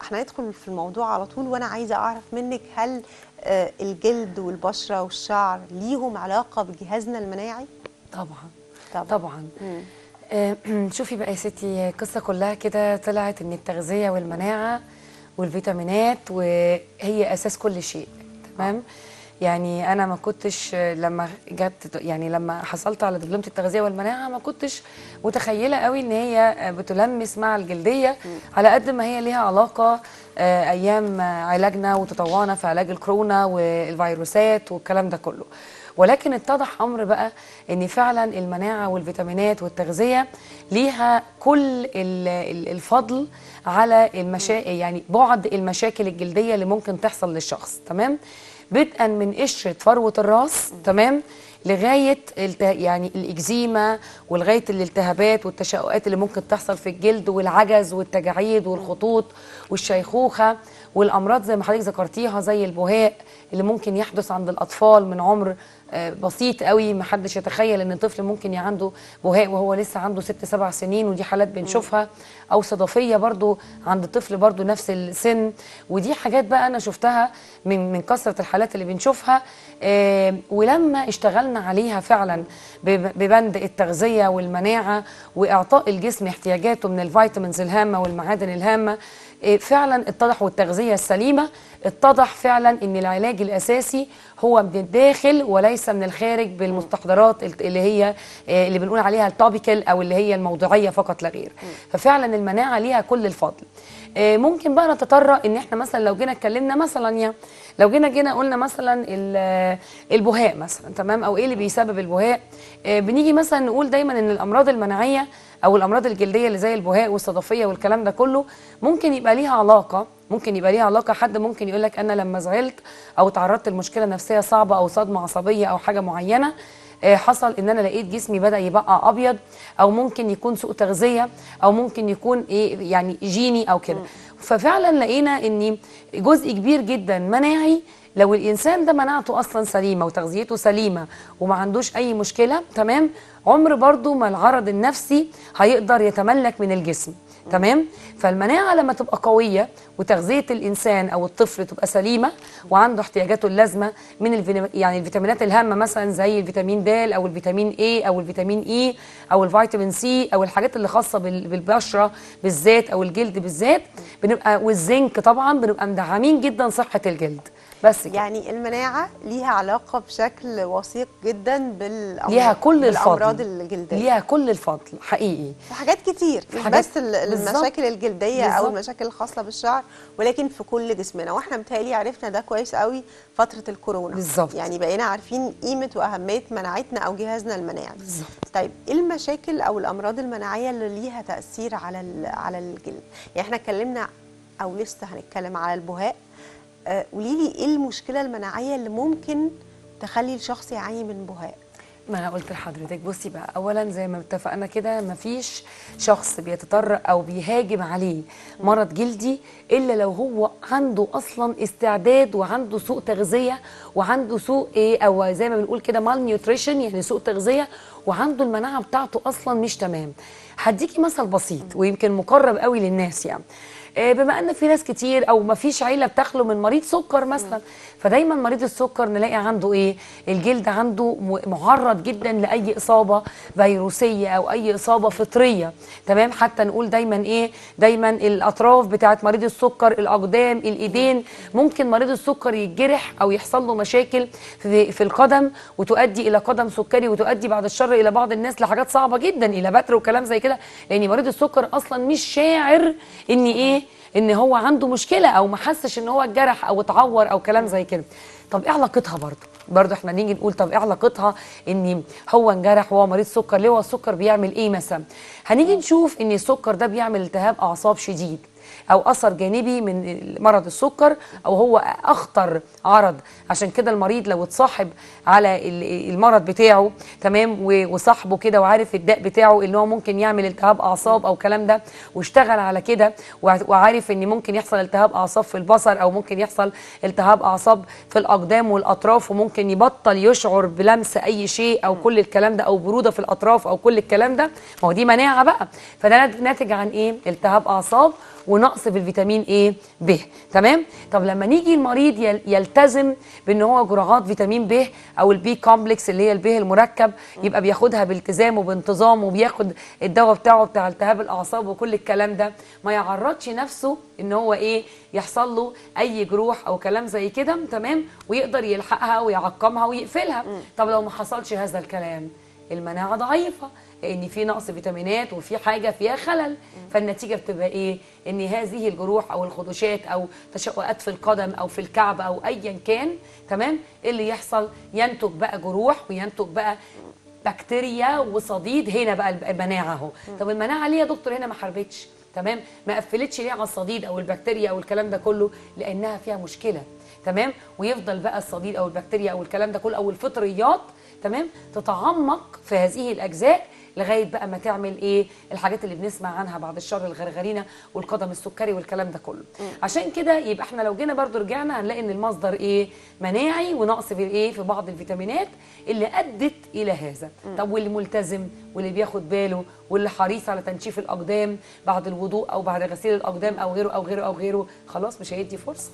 احنا ندخل في الموضوع على طول وانا عايزه اعرف منك هل آه، الجلد والبشره والشعر ليهم علاقه بجهازنا المناعي طبعا طبعا. طبعا مم. آه، شوفي بقى يا ستي القصه كلها كده طلعت ان التغذيه والمناعه والفيتامينات وهي اساس كل شيء تمام يعني انا ما كنتش آه، لما جت يعني لما حصلت على دبلومه التغذيه والمناعه ما كنتش متخيله قوي ان هي آه، بتلمس مع الجلديه على قد ما هي ليها علاقه آه، ايام آه، علاجنا وتطوعنا في علاج الكورونا والفيروسات والكلام ده كله ولكن اتضح امر بقى ان فعلا المناعه والفيتامينات والتغذيه ليها كل ال- ال- الفضل على المشا... يعني بعد المشاكل الجلديه اللي ممكن تحصل للشخص تمام بدءا من قشره فروه الراس تمام لغايه الت... يعني الاكزيما ولغايه الالتهابات والتشققات اللي ممكن تحصل في الجلد والعجز والتجاعيد والخطوط والشيخوخه والامراض زي ما حضرتك ذكرتيها زي البهاء اللي ممكن يحدث عند الاطفال من عمر آه، بسيط قوي ما حدش يتخيل ان طفل ممكن يبقى عنده بهاء وهو لسه عنده ست سبع سنين ودي حالات بنشوفها او صدفيه برضو عند طفل برضو نفس السن ودي حاجات بقى انا شفتها من من كثره الحالات اللي بنشوفها آه، ولما اشتغلنا عليها فعلا بب- ببند التغذيه والمناعه واعطاء الجسم احتياجاته من الفيتامينز الهامه والمعادن الهامه إيه، فعلا اتضح والتغذيه السليمه اتضح فعلا ان العلاج الاساسي هو من الداخل وليس من الخارج بالمستحضرات الت- اللي هي إيه، اللي بنقول عليها التوبيكال او اللي هي الموضوعيه فقط لا غير ففعلا المناعه ليها كل الفضل إيه، ممكن بقى نتطرق ان احنا مثلا لو جينا اتكلمنا مثلا يعني لو جينا جينا قلنا مثلا ال- البهاء مثلا تمام او ايه اللي بيسبب البهاء إيه، بنيجي مثلا نقول دايما ان الامراض المناعيه او الامراض الجلديه اللي زي البهاء والصدفيه والكلام ده كله ممكن يبقى ليها علاقه ممكن يبقى ليها علاقه حد ممكن يقول لك انا لما زعلت او تعرضت لمشكله نفسيه صعبه او صدمه عصبيه او حاجه معينه آه، حصل ان انا لقيت جسمي بدا يبقى ابيض او ممكن يكون سوء تغذيه او ممكن يكون ايه يعني جيني او كده ففعلا لقينا ان جزء كبير جدا مناعي لو الانسان ده مناعته اصلا سليمه وتغذيته سليمه وما عندوش اي مشكله تمام عمر برضو ما العرض النفسي هيقدر يتملك من الجسم تمام فالمناعه لما تبقى قويه وتغذيه الانسان او الطفل تبقى سليمه وعنده احتياجاته اللازمه من الفينا- يعني الفيتامينات الهامه مثلا زي الفيتامين د او الفيتامين اي او الفيتامين اي او الفيتامين سي او الحاجات اللي خاصه بال- بالبشره بالذات او الجلد بالذات بنبقى والزنك طبعا بنبقى مدعمين جدا صحه الجلد بس كده يعني المناعه ليها علاقه بشكل وثيق جدا بالامراض ليها كل الفضل بالامراض الجلديه ليها كل الفضل حقيقي في حاجات كتير مش حاجات- بس ال- بالظبط. المشاكل الجلديه او بالظبط. المشاكل الخاصه بالشعر ولكن في كل جسمنا واحنا متهيألي عرفنا ده كويس قوي فتره الكورونا بالظبط. يعني بقينا عارفين قيمه واهميه مناعتنا او جهازنا المناعي بالظبط. طيب ايه المشاكل او الامراض المناعيه اللي ليها تاثير على ال- على الجلد يعني احنا اتكلمنا او لسه هنتكلم على البهاء آه، قولي لي ايه المشكله المناعيه اللي ممكن تخلي الشخص يعاني من بهاء ما انا قلت لحضرتك بصي بقى اولا زي ما اتفقنا كده مفيش شخص بيتطرق او بيهاجم عليه مرض جلدي الا لو هو عنده اصلا استعداد وعنده سوء تغذيه وعنده سوء ايه او زي ما بنقول كده مال نيوتريشن يعني سوء تغذيه وعنده المناعه بتاعته اصلا مش تمام هديكي مثل بسيط ويمكن مقرب قوي للناس يعني آه، بما ان في ناس كتير او ما فيش عيله بتخلو من مريض سكر مثلا فدايما مريض السكر نلاقي عنده ايه الجلد عنده م- معرض جدا لاي اصابه فيروسيه او اي اصابه فطريه تمام حتى نقول دايما ايه دايما الاطراف بتاعت مريض السكر الاقدام الايدين ممكن مريض السكر يتجرح او يحصل له مشاكل في, في القدم وتؤدي الى قدم سكري وتؤدي بعد الشر الى بعض الناس لحاجات صعبه جدا الى بتر وكلام زي كده لان مريض السكر اصلا مش شاعر ان ايه ان هو عنده مشكله او ما حسش ان هو اتجرح او اتعور او كلام زي كده طب ايه علاقتها برضه برضه احنا نيجي نقول طب ايه علاقتها ان هو انجرح وهو مريض سكر ليه هو السكر بيعمل ايه مثلا هنيجي نشوف ان السكر ده بيعمل التهاب اعصاب شديد او اثر جانبي من مرض السكر او هو اخطر عرض عشان كده المريض لو اتصاحب على ال- المرض بتاعه تمام و- وصاحبه كده وعارف الداء بتاعه ان هو ممكن يعمل التهاب اعصاب او كلام ده واشتغل على كده وع- وعارف ان ممكن يحصل التهاب اعصاب في البصر او ممكن يحصل التهاب اعصاب في الاقدام والاطراف وممكن يبطل يشعر بلمس اي شيء او كل الكلام ده او بروده في الاطراف او كل الكلام ده ما هو دي مناعه بقى فده ناتج عن ايه التهاب اعصاب ونقص في الفيتامين ايه ب تمام طب لما نيجي المريض يل- يلتزم بان هو جرعات فيتامين ب او البي كومبلكس اللي هي الب المركب يبقى بياخدها بالتزام وبانتظام وبياخد الدواء بتاعه بتاع التهاب الاعصاب وكل الكلام ده ما يعرضش نفسه ان هو ايه يحصل له اي جروح او كلام زي كده تمام ويقدر يلحقها ويعقمها ويقفلها طب لو ما حصلش هذا الكلام المناعه ضعيفه لان في نقص فيتامينات وفي حاجه فيها خلل فالنتيجه بتبقى ايه ان هذه الجروح او الخدوشات او تشققات في القدم او في الكعب او ايا كان تمام إيه اللي يحصل ينتج بقى جروح وينتج بقى بكتيريا وصديد هنا بقى المناعه اهو طب المناعه ليه يا دكتور هنا ما حاربتش تمام ما قفلتش ليه على الصديد او البكتيريا او الكلام ده كله لانها فيها مشكله تمام ويفضل بقى الصديد او البكتيريا او الكلام ده كله او الفطريات تمام تتعمق في هذه الاجزاء لغايه بقى ما تعمل ايه الحاجات اللي بنسمع عنها بعد الشر الغرغرينه والقدم السكري والكلام ده كله عشان كده يبقى احنا لو جينا برضو رجعنا هنلاقي ان المصدر ايه مناعي ونقص في ايه في بعض الفيتامينات اللي ادت الى هذا طب واللي ملتزم واللي بياخد باله واللي حريص على تنشيف الاقدام بعد الوضوء او بعد غسيل الاقدام او غيره او غيره او غيره خلاص مش هيدي فرصه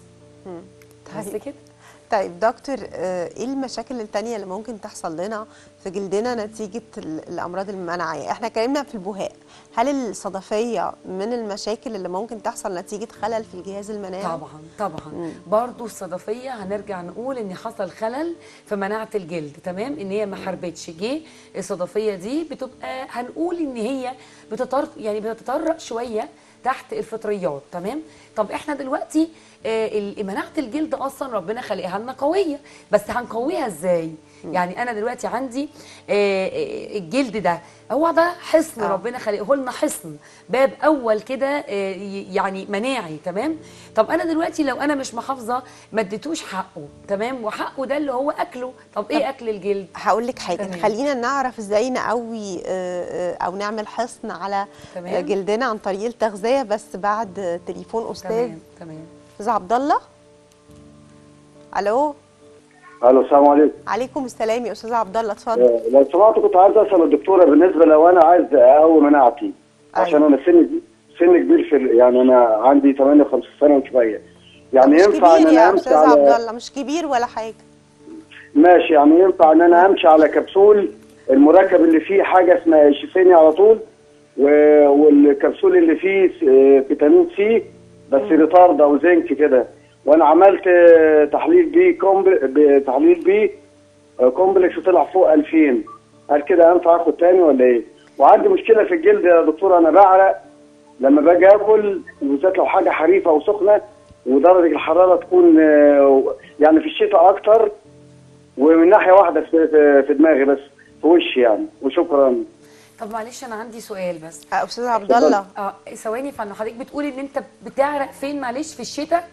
بس طيب. كده طيب دكتور آه، ايه المشاكل التانية اللي ممكن تحصل لنا في جلدنا نتيجة ال- الأمراض المناعية؟ احنا اتكلمنا في البهاء، هل الصدفية من المشاكل اللي ممكن تحصل نتيجة خلل في الجهاز المناعي؟ طبعا طبعا برضو الصدفيه هنرجع نقول ان حصل خلل في مناعه الجلد تمام ان هي ما حاربتش جه الصدفيه دي بتبقى هنقول ان هي بتطر يعني بتتطرق شويه تحت الفطريات تمام طب احنا دلوقتي آه ال- مناعه الجلد اصلا ربنا خلقها لنا قويه بس هنقويها ازاي يعني انا دلوقتي عندي آه آه، الجلد ده هو ده حصن آه. ربنا خلقه لنا حصن باب اول كده آه، ي- يعني مناعي تمام طب انا دلوقتي لو انا مش محافظه ما اديتوش حقه تمام وحقه ده اللي هو اكله طب ايه اكل الجلد هقول لك حاجة تمام. خلينا نعرف ازاي نقوي آه، آه، أو نعمل حصن على تمام. آه، جلدنا عن طريق التغذية بس بعد آه، تليفون أستاذ تمام تمام أستاذ عبد الله ألو الو السلام عليكم عليكم السلام يا أستاذ عبد الله اتفضل آه، لو سمحت كنت عايز اسال الدكتوره بالنسبه لو انا عايز اقوي مناعتي عشان أيوة. انا سن سن كبير في ال- يعني انا عندي 58 سنه وشويه يعني مش ينفع ان كبير انا يا امشي أستاذ عبد على الله مش كبير ولا حاجة ماشي يعني ينفع ان انا امشي على كبسول المركب اللي فيه حاجه اسمها يشفيني على طول و- والكبسول اللي فيه س- آه، فيتامين سي بس ريتارد او زنك كده وانا عملت آه، تحليل بي كومبل ب- تحليل بي آه، كومبلكس طلع فوق 2000 هل كده ينفع اخد تاني ولا ايه؟ وعندي مشكله في الجلد يا دكتور انا بعرق لما باجي اكل وبالذات لو حاجه حريفه وسخنه ودرجه الحراره تكون آه، يعني في الشتاء اكتر ومن ناحيه واحده في, في, في دماغي بس في وشي يعني وشكرا طب معلش انا عندي سؤال بس آه، أستاذ عبد الله اه ثواني فانا حضرتك بتقولي ان انت بتعرق فين معلش في الشتاء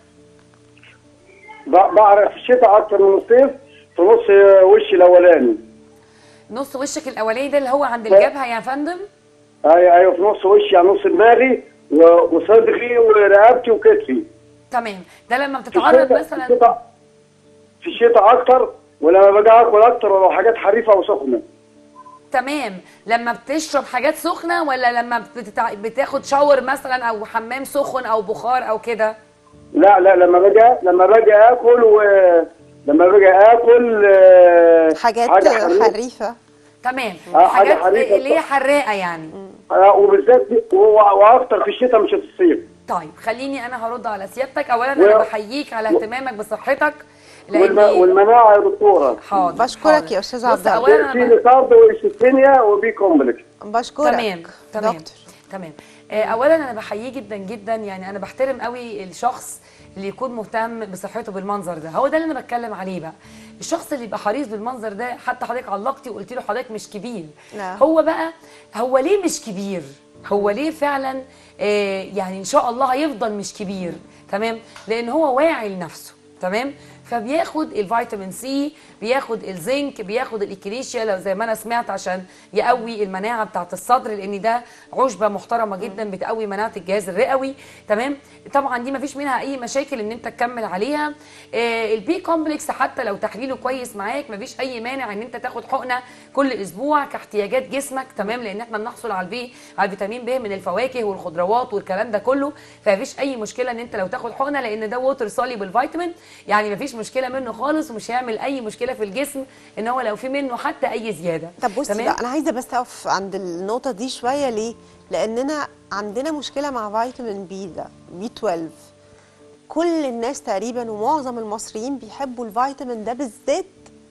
ب- بعرق في الشتاء اكتر من الصيف في نص وشي الاولاني نص وشك الاولاني ده اللي هو عند الجبهه يا فندم ايوه ايوه في نص وشي يعني نص دماغي و- وصدري ورقبتي وكتفي تمام ده لما في بتتعرض الشتاء- مثلا في الشتاء في الشتاء اكتر ولما باجي اكل اكتر ولو حاجات حريفه وسخنه تمام لما بتشرب حاجات سخنه ولا لما بتتع... بتاخد شاور مثلا او حمام سخن او بخار او كده لا لا لما باجي لما باجي اكل و لما باجي اكل آه، حاجات حاجة حريفة. حريفة تمام آه، حاجة حاجات حريفة اللي هي حراقه يعني آه، وبالذات و- واكتر في الشتاء مش في الصيف طيب خليني انا هرد على سيادتك اولا انا و- بحييك على اهتمامك بصحتك والم... لان والمناعه يا دكتوره حاضر بشكرك حاضر. يا أستاذ بص، عبد الله. اولا في انا ب- ريتارد وشيستينيا وبي كومبلكس بشكرك تمام تمام دكتور تمام آه، اولا انا بحييه جدا جدا يعني انا بحترم قوي الشخص اللي يكون مهتم بصحته بالمنظر ده هو ده اللي انا بتكلم عليه بقى الشخص اللي يبقى حريص بالمنظر ده حتى حضرتك علقتي وقلتي له حضرتك مش كبير نعم. هو بقى هو ليه مش كبير هو ليه فعلا آه، يعني ان شاء الله هيفضل مش كبير تمام لان هو واعي لنفسه تمام فبياخد الفيتامين سي بياخد الزنك بياخد الاكليشيا لو زي ما انا سمعت عشان يقوي المناعه بتاعه الصدر لان ده عشبه محترمه جدا بتقوي مناعه الجهاز الرئوي تمام طبعا دي ما فيش منها اي مشاكل ان انت تكمل عليها آه البي كومبلكس حتى لو تحليله كويس معاك ما فيش اي مانع ان انت تاخد حقنه كل اسبوع كاحتياجات جسمك تمام لان احنا بنحصل على البي على الفيتامين ب من الفواكه والخضروات والكلام ده كله فمفيش اي مشكله ان انت لو تاخد حقنه لان ده ووتر سوليبل فيتامين يعني مفيش مشكله منه خالص ومش هيعمل اي مشكله في الجسم ان هو لو في منه حتى اي زياده طب بصي بقى انا عايزه بس اقف عند النقطه دي شويه ليه لاننا عندنا مشكله مع فيتامين بي ده بي 12 كل الناس تقريبا ومعظم المصريين بيحبوا الفيتامين ده بالذات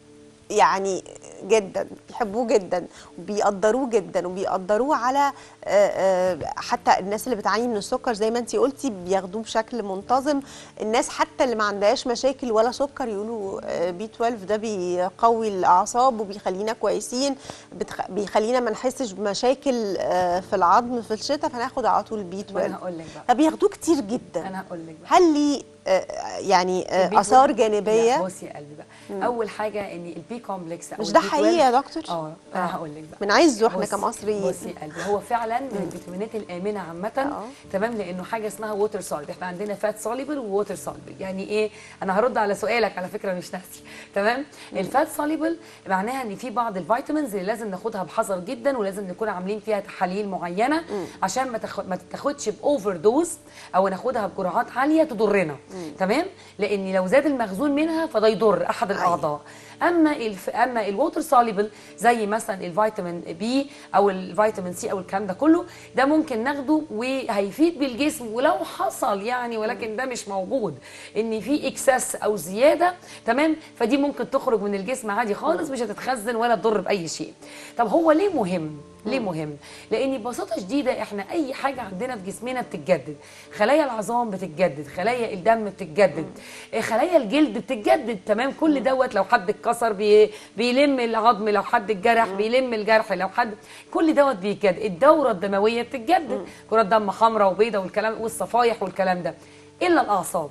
يعني جدا بيحبوه جدا وبيقدروه جدا وبيقدروه على آه، آه، حتى الناس اللي بتعاني من السكر زي ما انتي قلتي بياخدوه بشكل منتظم الناس حتى اللي ما عندهاش مشاكل ولا سكر يقولوا بي 12 ده بيقوي الاعصاب وبيخلينا كويسين بتخ... بيخلينا ما نحسش بمشاكل آه، في العظم في الشتاء فناخد على طول بي 12 انا هقول لك بقى فبياخدوه كتير جدا انا هقول لك بقى هل ليه آه، يعني آه، البي اثار 12 جانبيه لا بصي يا قلبي بقى اول حاجه ان البي كومبلكس او مش ده البي حقيقي 12 يا دكتور؟ اه انا هقول لك بقى بنعزه احنا بصي- كمصريين بصي يا قلبي هو فعلا من الفيتامينات الامنه عامه اه. تمام لانه حاجه اسمها ووتر سوليد احنا عندنا فات سوليبل ووتر سوليبل يعني ايه انا هرد على سؤالك على فكره مش ناسي تمام الفات سوليبل معناها ان في بعض الفيتامينز اللي لازم ناخدها بحذر جدا ولازم نكون عاملين فيها تحاليل معينه عشان ما تاخد ما تاخدش باوفر دوز او ناخدها بجرعات عاليه تضرنا تمام لان لو زاد المخزون منها فده يضر احد الاعضاء اما الف... اما الووتر سوليبل زي مثلا الفيتامين بي او الفيتامين سي او الكلام ده كله ده ممكن ناخده وهيفيد بالجسم ولو حصل يعني ولكن ده مش موجود ان في اكسس او زياده تمام فدي ممكن تخرج من الجسم عادي خالص مش هتتخزن ولا تضر باي شيء طب هو ليه مهم ليه مهم؟ لان ببساطه شديده احنا اي حاجه عندنا في جسمنا بتتجدد، خلايا العظام بتتجدد، خلايا الدم بتتجدد، آه، خلايا الجلد بتتجدد تمام كل دوت لو حد اتكسر بي بيلم العظم لو حد اتجرح بيلم الجرح لو حد كل دوت بيتجدد، الدوره الدمويه بتتجدد، كرات دم حمراء وبيضاء والكلام والصفايح والكلام ده، الا الاعصاب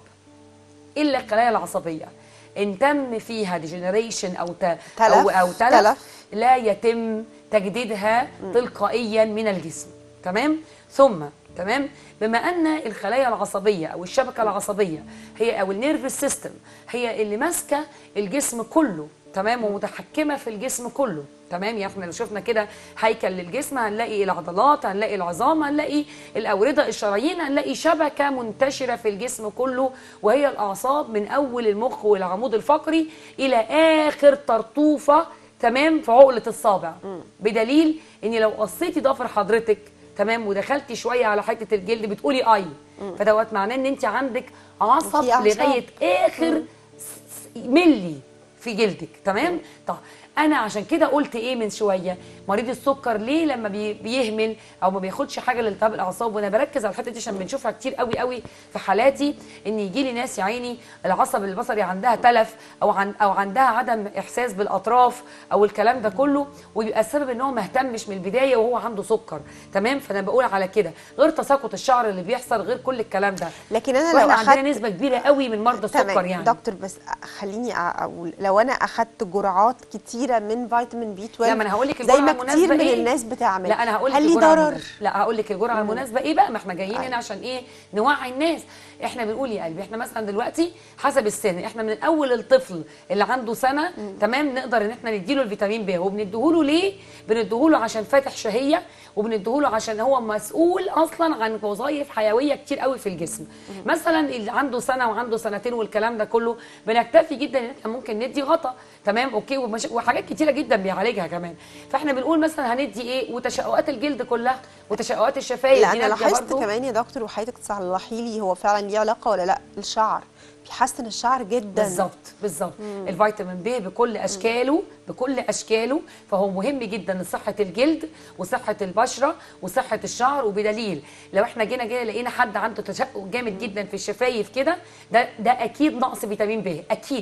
الا الخلايا العصبيه ان تم فيها ديجنريشن او ت... تلف، او او تلف, تلف. لا يتم تجديدها تلقائيا من الجسم تمام ثم تمام بما ان الخلايا العصبيه او الشبكه العصبيه هي او النيرف سيستم هي اللي ماسكه الجسم كله تمام ومتحكمه في الجسم كله تمام يعني احنا لو شفنا كده هيكل للجسم هنلاقي العضلات هنلاقي العظام هنلاقي الاورده الشرايين هنلاقي شبكه منتشره في الجسم كله وهي الاعصاب من اول المخ والعمود الفقري الى اخر طرطوفه تمام في عقله الصابع بدليل ان لو قصيتي ضفر حضرتك تمام ودخلتي شويه على حته الجلد بتقولي اي فدوت معناه ان انت عندك عصب في أعصاب. لغايه اخر س- س- ملي في جلدك تمام طب انا عشان كده قلت ايه من شويه مريض السكر ليه لما بي بيهمل او ما بياخدش حاجه لالتهاب الاعصاب وانا بركز على الحته دي عشان بنشوفها كتير قوي قوي في حالاتي ان يجي لي ناس يا عيني العصب البصري عندها تلف او عن او عندها عدم احساس بالاطراف او الكلام ده كله وبيبقى السبب ان هو ما اهتمش من البدايه وهو عنده سكر تمام فانا بقول على كده غير تساقط الشعر اللي بيحصل غير كل الكلام ده لكن انا لو واحنا عندنا اخدت نسبه كبيره قوي من مرضى السكر تمام يعني دكتور بس خليني اقول لو انا اخدت جرعات كتيره من فيتامين بي 12 لا ما انا هقول لك زي الجرعه ما المناسبه كتير من إيه؟ الناس بتعمل لا انا هقول لك هل ليه الجرعه ضرر المناسبة. لا هقول لك الجرعه المناسبه ايه بقى ما احنا جايين أيوة. هنا عشان ايه نوعي الناس احنا بنقول يا قلبي احنا مثلا دلوقتي حسب السن احنا من اول الطفل اللي عنده سنه تمام نقدر ان احنا نديله الفيتامين ب وبنديهوله ليه بنديهوله عشان فاتح شهيه وبنديهوله عشان هو مسؤول اصلا عن وظائف حيويه كتير قوي في الجسم مثلا اللي عنده سنه وعنده سنتين والكلام ده كله بنكتفي جدا ان احنا ممكن ندي غطا تمام اوكي ومش... وحاجات كتيره جدا بيعالجها كمان فاحنا بنقول مثلا هندي ايه وتشققات الجلد كلها وتشققات الشفايف لا دي انا نادية لاحظت برضو. كمان يا دكتور وحضرتك تصلحي لي هو فعلا ليه علاقه ولا لا الشعر بيحسن الشعر جدا بالظبط بالظبط الفيتامين ب بكل اشكاله بكل اشكاله فهو مهم جدا لصحه الجلد وصحه البشره وصحه الشعر وبدليل لو احنا جينا جينا لقينا حد عنده تشقق جامد جدا في الشفايف كده ده ده اكيد نقص فيتامين ب اكيد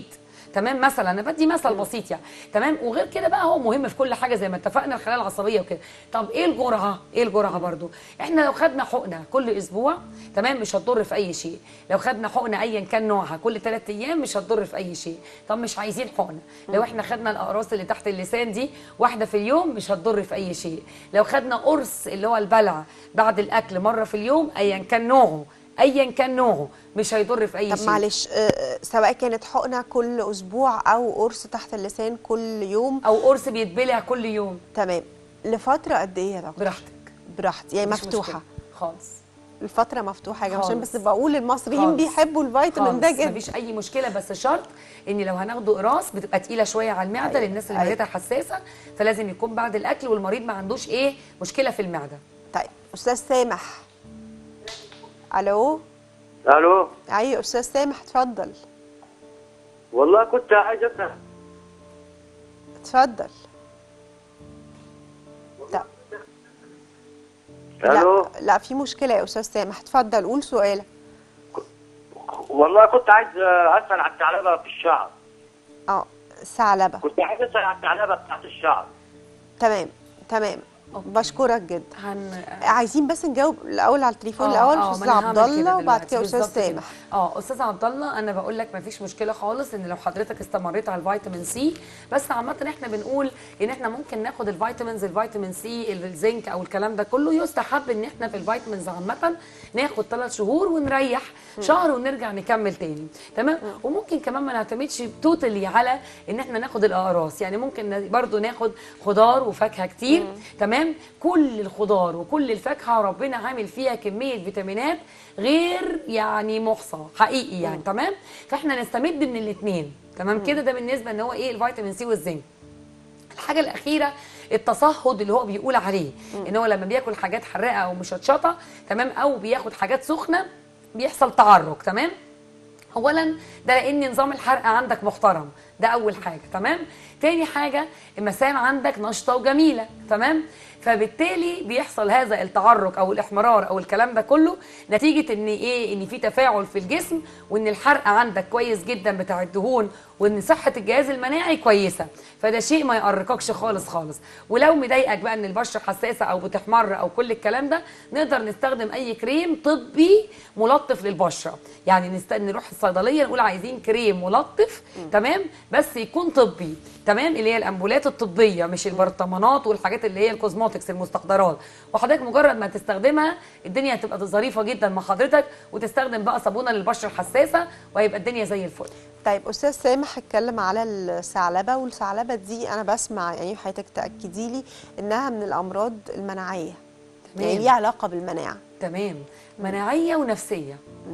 تمام مثلا انا بدي مثل بسيط يعني تمام وغير كده بقى هو مهم في كل حاجه زي ما اتفقنا الخلايا العصبيه وكده طب ايه الجرعه ايه الجرعه برضو احنا لو خدنا حقنه كل اسبوع تمام مش هتضر في اي شيء لو خدنا حقنه ايا كان نوعها كل ثلاث ايام مش هتضر في اي شيء طب مش عايزين حقنه لو احنا خدنا الاقراص اللي تحت اللسان دي واحده في اليوم مش هتضر في اي شيء لو خدنا قرص اللي هو البلع بعد الاكل مره في اليوم ايا كان نوعه ايا كان نوعه مش هيضر في اي طب شيء معلش آه، آه، سواء كانت حقنه كل اسبوع او قرص تحت اللسان كل يوم او قرص بيتبلع كل يوم تمام لفتره قد ايه يا دكتور براحتك براحتي يعني مفيش مفتوحه مشكلة. خالص الفتره مفتوحه يا جماعه عشان خالص. بس بقول المصريين خالص. بيحبوا الفيتامين ده خالص جدا مفيش اي مشكله بس شرط ان لو هناخده قراص بتبقى تقيله شويه على المعده أيوة. للناس اللي أيوة. معدتها حساسه فلازم يكون بعد الاكل والمريض ما عندوش ايه مشكله في المعده طيب استاذ سامح الو الو ايوه استاذ سامح اتفضل والله كنت عايز اسال اتفضل طب الو لا لا في مشكله يا استاذ سامح اتفضل قول سؤالك والله كنت عايز اسال على الثعلبه في الشعر اه ثعلبه كنت عايز اسال على الثعلبه بتاعت الشعر تمام تمام بشكرك جدا هن... عايزين بس نجاوب الاول على التليفون آه، الاول آه، استاذ ما أنا عبد هعمل كده الله وبعد دلوقتي، كده استاذ بالظبط كده. سامح اه استاذ عبد الله انا بقول لك ما فيش مشكله خالص ان لو حضرتك استمريت على الفيتامين سي بس عامه احنا بنقول ان احنا ممكن ناخد الفيتامينز الفيتامين سي الزنك او الكلام ده كله يستحب ان احنا في الفيتامينز عامه ناخد ثلاث شهور ونريح شهر ونرجع نكمل تاني تمام وممكن كمان ما نعتمدش توتالي على ان احنا ناخد الاقراص يعني ممكن ن- برضو ناخد خضار وفاكهه كتير تمام كل الخضار وكل الفاكهه ربنا عامل فيها كميه فيتامينات غير يعني محصى حقيقي يعني تمام فاحنا نستمد من الاثنين تمام كده ده بالنسبه ان هو ايه الفيتامين سي والزنك الحاجه الاخيره التصهد اللي هو بيقول عليه ان هو لما بياكل حاجات حراقه او مشطشطه تمام او بياخد حاجات سخنه بيحصل تعرق تمام اولا ده لان نظام الحرق عندك محترم ده اول حاجه تمام تاني حاجه المسام عندك نشطه وجميله تمام فبالتالي بيحصل هذا التعرق او الاحمرار او الكلام ده كله نتيجه ان ايه ان في تفاعل في الجسم وان الحرق عندك كويس جدا بتاع الدهون وان صحه الجهاز المناعي كويسه فده شيء ما يقرقكش خالص خالص ولو مضايقك بقى ان البشره حساسه او بتحمر او كل الكلام ده نقدر نستخدم اي كريم طبي ملطف للبشره يعني نست... نروح الصيدليه نقول عايزين كريم ملطف تمام بس يكون طبي تمام اللي هي الامبولات الطبيه مش البرطمانات والحاجات اللي هي الكوزموتكس المستحضرات وحضرتك مجرد ما تستخدمها الدنيا هتبقى ظريفه جدا مع حضرتك وتستخدم بقى صابونه للبشره الحساسه وهيبقى الدنيا زي الفل طيب استاذ سامح اتكلم على الثعلبه والثعلبه دي انا بسمع يعني حضرتك تاكدي لي انها من الامراض المناعيه تمام. يعني ليها علاقه بالمناعه تمام مناعيه ونفسيه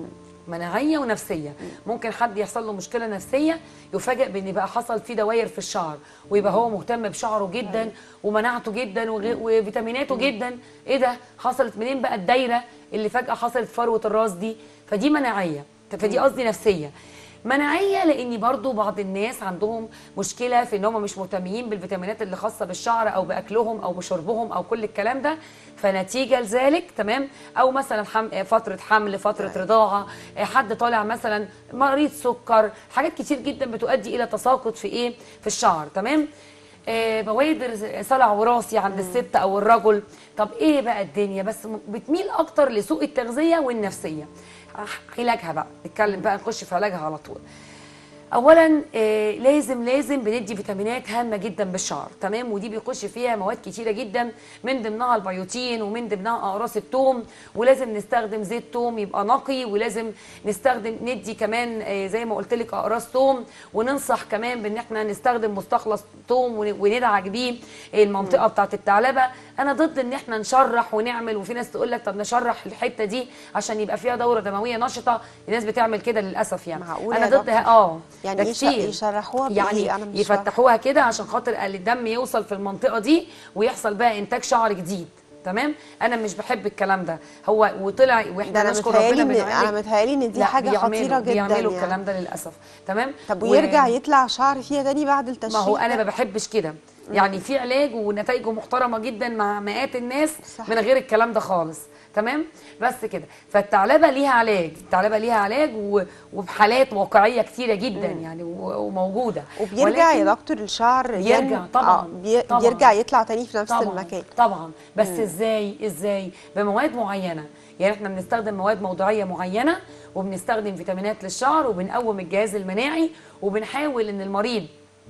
مناعيه ونفسيه ممكن حد يحصل له مشكله نفسيه يفاجئ بان بقى حصل فيه دواير في الشعر ويبقى هو مهتم بشعره جدا ومناعته جدا وغ- وفيتاميناته جدا ايه ده حصلت منين بقى الدايره اللي فجاه حصلت فروه الراس دي فدي مناعيه فدي قصدي نفسيه مناعيه لان برضو بعض الناس عندهم مشكله في ان هم مش مهتمين بالفيتامينات اللي خاصه بالشعر او باكلهم او بشربهم او كل الكلام ده فنتيجه لذلك تمام او مثلا حم... فتره حمل فتره رضاعه آه، حد طالع مثلا مريض سكر حاجات كتير جدا بتؤدي الى تساقط في ايه في الشعر تمام آه، بوادر صلع وراثي عند الست او الرجل طب ايه بقى الدنيا بس م- بتميل اكتر لسوء التغذيه والنفسيه علاجها بقى نتكلم بقى نخش في علاجها على طول اولا آه لازم لازم بندي فيتامينات هامه جدا بالشعر تمام ودي بيخش فيها مواد كتيره جدا من ضمنها البيوتين ومن ضمنها اقراص الثوم ولازم نستخدم زيت ثوم يبقى نقي ولازم نستخدم ندي كمان آه زي ما قلت لك اقراص ثوم وننصح كمان بان احنا نستخدم مستخلص ثوم ون- وندعك بيه المنطقه بتاعه الثعلبه انا ضد ان احنا نشرح ونعمل وفي ناس تقول لك طب نشرح الحته دي عشان يبقى فيها دوره دمويه نشطه الناس بتعمل كده للاسف يعني معقولة انا يا ضد دكتور؟ اه يعني ده إيه يش- كتير. يشرحوها بإيه؟ يعني أنا مش فاهمة. يفتحوها كده عشان خاطر الدم يوصل في المنطقه دي ويحصل بقى انتاج شعر جديد تمام انا مش بحب الكلام ده هو وطلع ده واحنا انا نشكر متهيألي ربنا ان انا بنعالج متهيألي ان دي لا، حاجه بيعملوا- خطيره جدا بيعملوا يعني. الكلام ده للاسف تمام طب و- ويرجع يطلع شعر فيها تاني بعد التشريح ما هو انا ده؟ ما بحبش كده يعني في علاج ونتائجه محترمه جدا مع مئات الناس صح. من غير الكلام ده خالص تمام بس كده فالثعلبه ليها علاج الثعلبه ليها علاج و- وبحالات واقعيه كتيره جدا يعني و- وموجوده وبيرجع ولكن- يا دكتور الشعر بيرجع ين- طبعاً، آه بي... طبعاً. بيرجع يطلع تاني في نفس طبعا المكان طبعا بس ازاي ازاي بمواد معينه يعني احنا بنستخدم مواد موضوعيه معينه وبنستخدم فيتامينات للشعر وبنقوم الجهاز المناعي وبنحاول ان المريض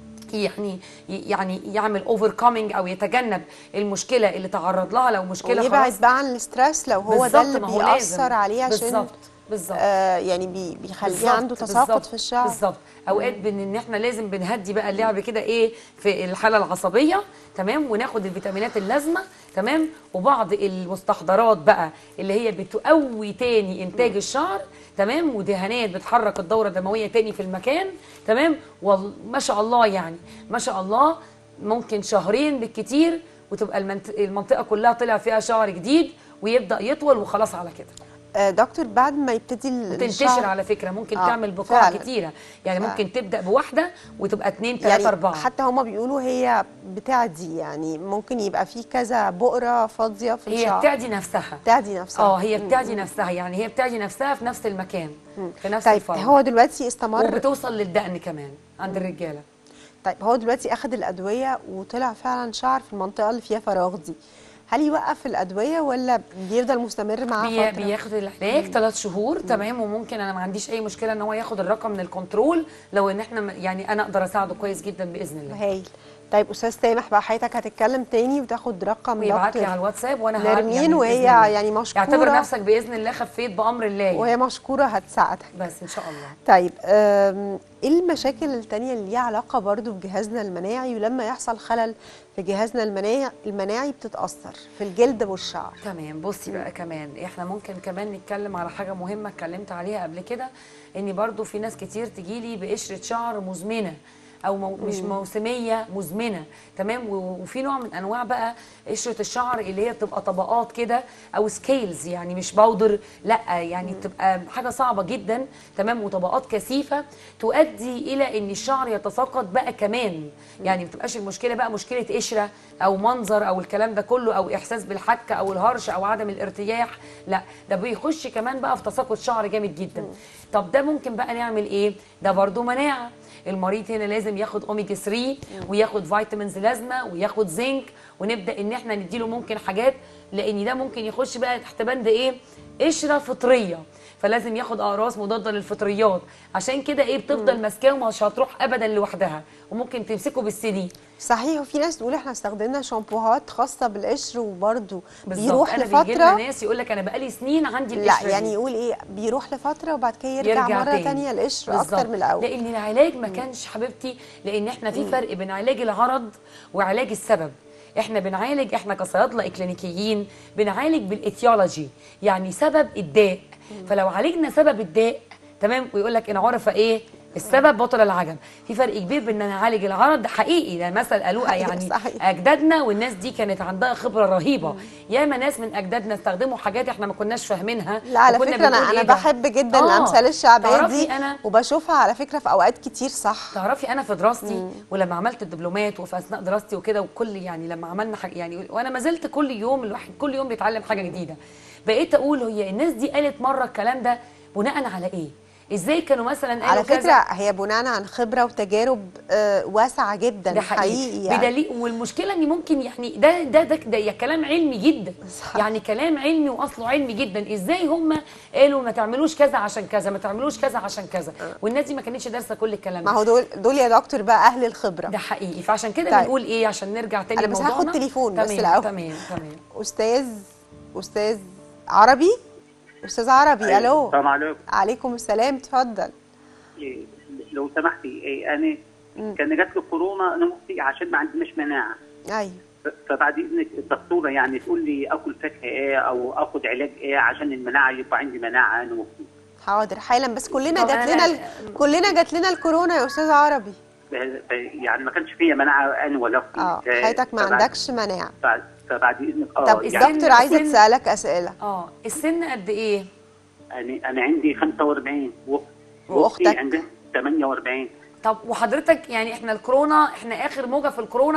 يعني يعني يعمل اوفر او يتجنب المشكله اللي تعرض لها لو مشكله ويبعد خلاص بقى عن الاسترس لو هو ده بالظبط، اللي ما هو لازم. بيأثر عليه عشان بالظبط بالظبط آه يعني بي... بيخليه بالظبط، عنده تساقط بالظبط، في الشعر بالظبط اوقات بن ان احنا لازم بنهدي بقى اللعب كده ايه في الحاله العصبيه تمام وناخد الفيتامينات اللازمه تمام وبعض المستحضرات بقى اللي هي بتقوي تاني انتاج الشعر تمام ودهانات بتحرك الدوره الدمويه تاني في المكان تمام وما شاء الله يعني ما شاء الله ممكن شهرين بالكتير وتبقى المنت- المنطقه كلها طلع فيها شعر جديد ويبدا يطول وخلاص على كده آه دكتور بعد ما يبتدي ال- تنتشر الشعر على فكره ممكن آه، تعمل بقاع فعلا. كتيره يعني فعلا. ممكن تبدا بواحده وتبقى اتنين تلاته يعني اربعه حتى هما بيقولوا هي بتعدي يعني ممكن يبقى في كذا بؤرة فاضية في هي الشعر بتعدي نفسها بتعدي نفسها اه هي بتعدي نفسها يعني هي بتعدي نفسها في نفس المكان في نفس طيب الفرع هو دلوقتي استمر وبتوصل للدقن كمان عند الرجاله طيب هو دلوقتي اخد الادويه وطلع فعلا شعر في المنطقه اللي فيها فراغ دي هل يوقف الادويه ولا بيفضل مستمر معاه بي فتره بياخد العلاج ثلاث شهور تمام وممكن انا ما عنديش اي مشكله ان هو ياخد الرقم من الكنترول لو ان احنا م- يعني انا اقدر اساعده كويس جدا باذن الله هايل طيب استاذ سامح بقى حضرتك هتتكلم تاني وتاخد رقم ويبعت لي دكتور على الواتساب وانا هعرف نرمين وهي بإذن الله. يعني مشكورة. اعتبر نفسك باذن الله خفيت بامر الله يعني. وهي مشكوره هتساعدك بس ان شاء الله طيب أم، ايه المشاكل التانية اللي ليها علاقة برضو بجهازنا المناعي ولما يحصل خلل في جهازنا المناعي المناعي بتتأثر في الجلد والشعر تمام بصي بقى كمان احنا ممكن كمان نتكلم على حاجه مهمه اتكلمت عليها قبل كده ان برضو في ناس كتير تجيلي بقشره شعر مزمنه او مو مش موسميه مزمنه تمام و- وفي نوع من انواع بقى قشره الشعر اللي هي بتبقى طبقات كده او سكيلز يعني مش باودر لا يعني بتبقى حاجه صعبه جدا تمام وطبقات كثيفه تؤدي الى ان الشعر يتساقط بقى كمان يعني ما بتبقاش المشكله بقى مشكله قشره او منظر او الكلام ده كله او احساس بالحكه او الهرش او عدم الارتياح لا ده بيخش كمان بقى في تساقط شعر جامد جدا طب ده ممكن بقى نعمل ايه ده برضو مناعه المريض هنا لازم ياخد اوميجا 3 وياخد فيتامينز لازمه وياخد زنك ونبدا ان احنا نديله ممكن حاجات لان ده ممكن يخش بقى تحت بند ايه قشره فطريه فلازم ياخد اقراص مضاده للفطريات عشان كده ايه بتفضل ماسكاه ومش هتروح ابدا لوحدها وممكن تمسكه بالسي صحيح وفي ناس تقول احنا استخدمنا شامبوهات خاصة بالقشر وبرضو بالظبط. بيروح أنا بيجي لنا لفترة ناس يقول لك انا بقالي سنين عندي لا القشره يعني دي. يقول ايه بيروح لفترة وبعد كده يرجع, مرة تاني. تانية القشر بالظبط. اكتر من الاول لان العلاج ما كانش حبيبتي لان احنا في فرق بين علاج العرض وعلاج السبب احنا بنعالج احنا كصيادله اكلينيكيين بنعالج بالايتيولوجي يعني سبب الداء فلو عالجنا سبب الداء تمام ويقول لك ان عرف ايه السبب بطل العجب في فرق كبير بين ان نعالج العرض ده حقيقي ده مثل قالوها حقيقي، يعني صحيح. اجدادنا والناس دي كانت عندها خبره رهيبه ياما ناس من اجدادنا استخدموا حاجات احنا ما كناش فاهمينها لا على وكنا فكرة انا بنقول انا إيه ده؟ بحب جدا آه، الامثال الشعبية تعرفي دي انا وبشوفها على فكرة في اوقات كتير صح تعرفي انا في دراستي ولما عملت الدبلومات وفي اثناء دراستي وكده وكل يعني لما عملنا حاجه يعني وانا ما زلت كل يوم الواحد كل يوم بيتعلم حاجه جديده بقيت اقول هي الناس دي قالت مره الكلام ده بناء على ايه ازاي كانوا مثلا قالوا على كذا؟ فكرة هي بناء عن خبرة وتجارب آه، واسعة جدا ده حقيقي, يعني. بدليل والمشكله ان ممكن يعني ده ده ده, ده يا كلام علمي جدا صح. يعني كلام علمي واصله علمي جدا ازاي هم قالوا ما تعملوش كذا عشان كذا ما تعملوش كذا عشان كذا والناس دي ما كانتش دارسه كل الكلام ما ده هو دول دول يا دكتور بقى اهل الخبرة ده حقيقي فعشان كده طيب. بنقول ايه عشان نرجع تاني أنا بس هاخد لموضوعنا. تليفون بس تمام الأول. تمام تمام استاذ استاذ عربي استاذ عربي أيوة. الو السلام عليكم عليكم السلام اتفضل إيه، لو سمحتي إيه، انا كان جات لي كورونا انا مختي عشان ما عندناش مناعه ايوه ف- فبعد اذنك الدكتوره يعني تقول لي اكل فاكهه ايه او اخد علاج ايه عشان المناعه يبقى عندي مناعه انا مختي حاضر حالا بس كلنا طب جات أنا- لنا ال... كلنا جات لنا الكورونا يا استاذ عربي ف- ف- يعني ما كانش فيا مناعه انا ولا اختي اه ف- حياتك ما فبعد- عندكش مناعه فبعد- فبعد اذنك اه طب يعني الدكتور عايزه السن- تسالك اسئله اه السن قد ايه انا انا عندي 45 و- وأختك؟ واختي عندها 48 طب وحضرتك يعني احنا الكورونا احنا اخر موجه في الكورونا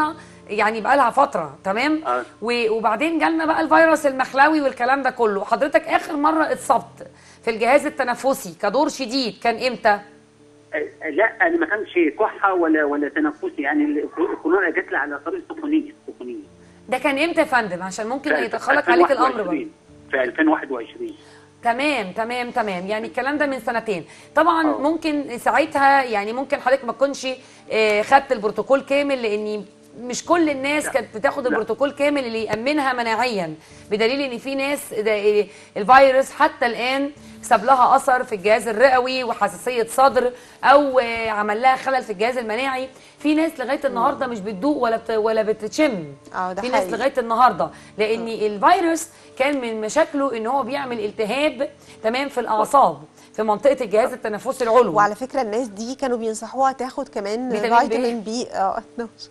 يعني بقى لها فتره تمام آه. و- وبعدين جالنا بقى الفيروس المخلوي والكلام ده كله حضرتك اخر مره اتصبت في الجهاز التنفسي كدور شديد كان امتى آه، لا انا ما كانش كحه ولا ولا تنفسي يعني ال- الكورونا جات لي على طريق سخونيه سخونيه ده كان امتى يا فندم عشان ممكن في يتخلق عليك الامر بقى 2021. في 2021 تمام تمام تمام يعني الكلام ده من سنتين طبعا آه. ممكن ساعتها يعني ممكن حضرتك ما تكونش آه، خدت البروتوكول كامل لان مش كل الناس لا. كانت بتاخد لا. البروتوكول كامل اللي يامنها مناعيا بدليل ان في ناس ده آه، الفيروس حتى الان ساب لها اثر في الجهاز الرئوي وحساسيه صدر او آه، عمل لها خلل في الجهاز المناعي في ناس لغايه النهارده مش بتدوق ولا بت ولا بتشم اه ده في ناس حقيقي. لغايه النهارده لان الفيروس كان من مشاكله ان هو بيعمل التهاب تمام في الاعصاب في منطقه الجهاز التنفسي العلوي وعلى فكره الناس دي كانوا بينصحوها تاخد كمان فيتامين ب. فيتامين بي اه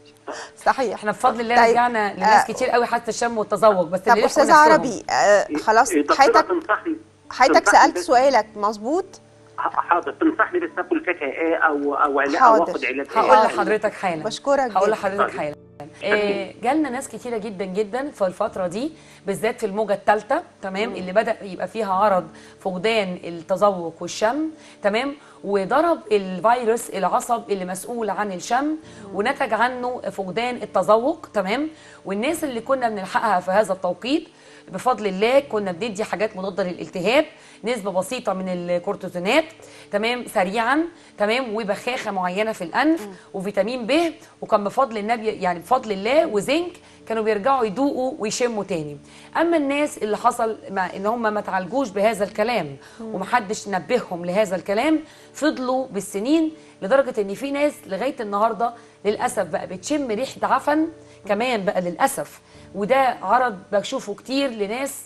صحيح احنا بفضل الله طيب، رجعنا لناس آه، كتير قوي حتى الشم والتذوق بس طب اللي لحقوا استاذ نفسهم. عربي آه خلاص إيه، دكتورة حضرتك تنصحني حضرتك تنصحني سالت بس- سؤالك مظبوط حاضر تنصحني بس اكل فاكهه ايه او او علاج حاضر. او اخد علاج هقول ايه لحضرتك حالا بشكرك هقول جدا. لحضرتك حالا آه، جالنا ناس كتيره جدا جدا في الفتره دي بالذات في الموجه الثالثه تمام اللي بدا يبقى فيها عرض فقدان التذوق والشم تمام وضرب الفيروس العصب اللي مسؤول عن الشم ونتج عنه فقدان التذوق تمام والناس اللي كنا بنلحقها في هذا التوقيت بفضل الله كنا بندي حاجات مضاده للالتهاب نسبه بسيطه من الكورتيزونات تمام سريعا تمام وبخاخه معينه في الانف وفيتامين ب وكان بفضل النبي يعني بفضل الله وزنك كانوا بيرجعوا يدوقوا ويشموا تاني اما الناس اللي حصل مع ان هم ما تعالجوش بهذا الكلام ومحدش نبههم لهذا الكلام فضلوا بالسنين لدرجه ان في ناس لغايه النهارده للاسف بقى بتشم ريحه عفن كمان بقى للاسف وده عرض بشوفه كتير لناس